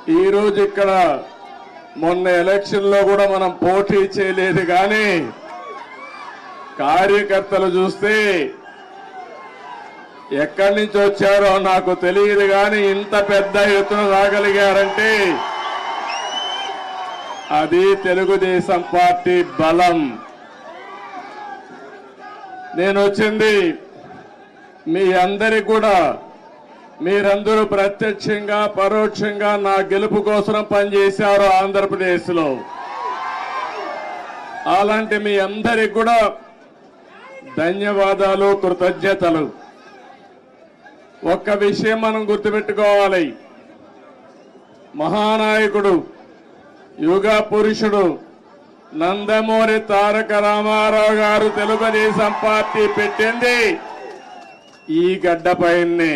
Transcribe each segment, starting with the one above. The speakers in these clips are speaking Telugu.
ఈరోజు ఇక్కడ మొన్న ఎలక్షన్ లో కూడా మనం పోటీ చేయలేదు కానీ కార్యకర్తలు చూస్తే ఎక్కడి నుంచి వచ్చారో నాకు తెలియదు కానీ ఇంత పెద్ద ఎత్తున రాగలిగారంటే అది తెలుగుదేశం పార్టీ బలం నేను వచ్చింది మీ అందరికి కూడా మీరందరూ ప్రత్యక్షంగా పరోక్షంగా నా గెలుపు కోసం పనిచేశారు ఆంధ్రప్రదేశ్లో అలాంటి మీ అందరికి కూడా ధన్యవాదాలు కృతజ్ఞతలు ఒక్క విషయం మనం గుర్తుపెట్టుకోవాలి మహానాయకుడు యుగ పురుషుడు నందమూరి తారక రామారావు గారు తెలుగుదేశం పార్టీ పెట్టింది ఈ గడ్డపైనే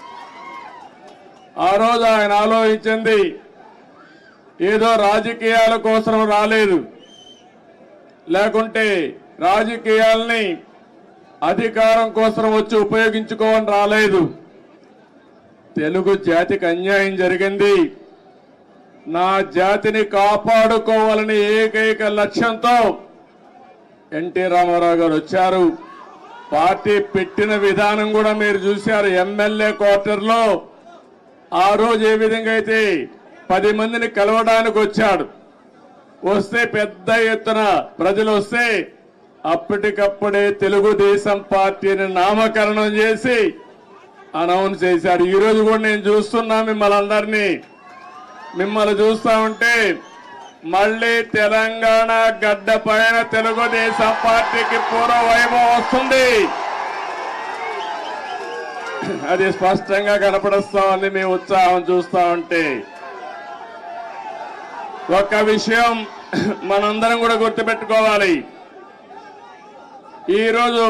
ఆ రోజు ఆయన ఆలోచించింది ఏదో రాజకీయాల కోసం రాలేదు లేకుంటే రాజకీయాల్ని అధికారం కోసం వచ్చి ఉపయోగించుకోవని రాలేదు తెలుగు జాతికి అన్యాయం జరిగింది నా జాతిని కాపాడుకోవాలని ఏకైక లక్ష్యంతో ఎన్టీ రామారావు గారు వచ్చారు పార్టీ పెట్టిన విధానం కూడా మీరు చూశారు ఎమ్మెల్యే క్వార్టర్లో ఆ రోజు ఏ విధంగా అయితే పది మందిని కలవడానికి వచ్చాడు వస్తే పెద్ద ఎత్తున ప్రజలు వస్తే అప్పటికప్పుడే తెలుగుదేశం పార్టీని నామకరణం చేసి అనౌన్స్ చేశాడు ఈ రోజు కూడా నేను చూస్తున్నా మిమ్మల్ని అందరినీ మిమ్మల్ని చూస్తా ఉంటే మళ్ళీ తెలంగాణ గడ్డ పైన తెలుగుదేశం పార్టీకి పూర్వ వైభవం వస్తుంది అది స్పష్టంగా కనపడుస్తా ఉంది మీ ఉత్సాహం చూస్తా ఉంటే ఒక్క విషయం మనందరం కూడా గుర్తుపెట్టుకోవాలి ఈరోజు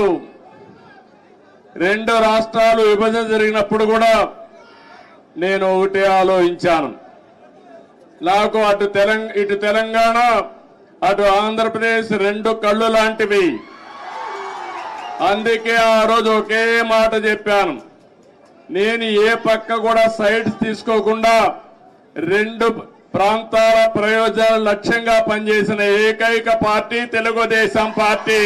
రెండు రాష్ట్రాలు విభజన జరిగినప్పుడు కూడా నేను ఒకటే ఆలోచించాను నాకు అటు తెలంగ ఇటు తెలంగాణ అటు ఆంధ్రప్రదేశ్ రెండు కళ్ళు లాంటివి అందుకే ఆ రోజు ఒకే మాట చెప్పాను నేను ఏ పక్క కూడా సైడ్స్ తీసుకోకుండా రెండు ప్రాంతాల ప్రయోజనాల లక్ష్యంగా పనిచేసిన ఏకైక పార్టీ తెలుగుదేశం పార్టీ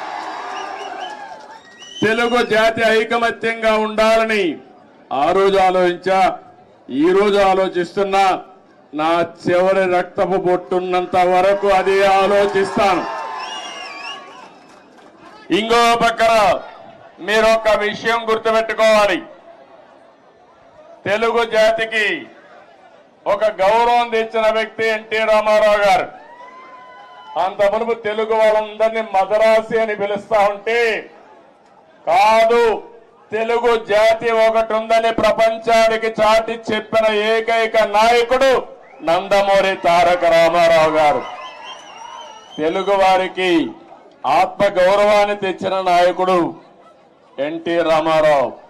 తెలుగు జాతి ఐకమత్యంగా ఉండాలని ఆ రోజు ఆలోచించా ఈ రోజు ఆలోచిస్తున్నా నా చివరి రక్తపు బొట్టున్నంత వరకు అదే ఆలోచిస్తాను ఇంకో పక్కన మీరు ఒక విషయం గుర్తుపెట్టుకోవాలి తెలుగు జాతికి ఒక గౌరవం తెచ్చిన వ్యక్తి ఎన్టీ రామారావు గారు అంత మునుపు తెలుగు వాళ్ళందరినీ మదరాసి అని పిలుస్తా ఉంటే కాదు తెలుగు జాతి ఒకటి ఉందని ప్రపంచానికి చాటి చెప్పిన ఏకైక నాయకుడు నందమూరి తారక రామారావు గారు తెలుగు వారికి ఆత్మ గౌరవాన్ని తెచ్చిన నాయకుడు ఎన్టీ రామారావు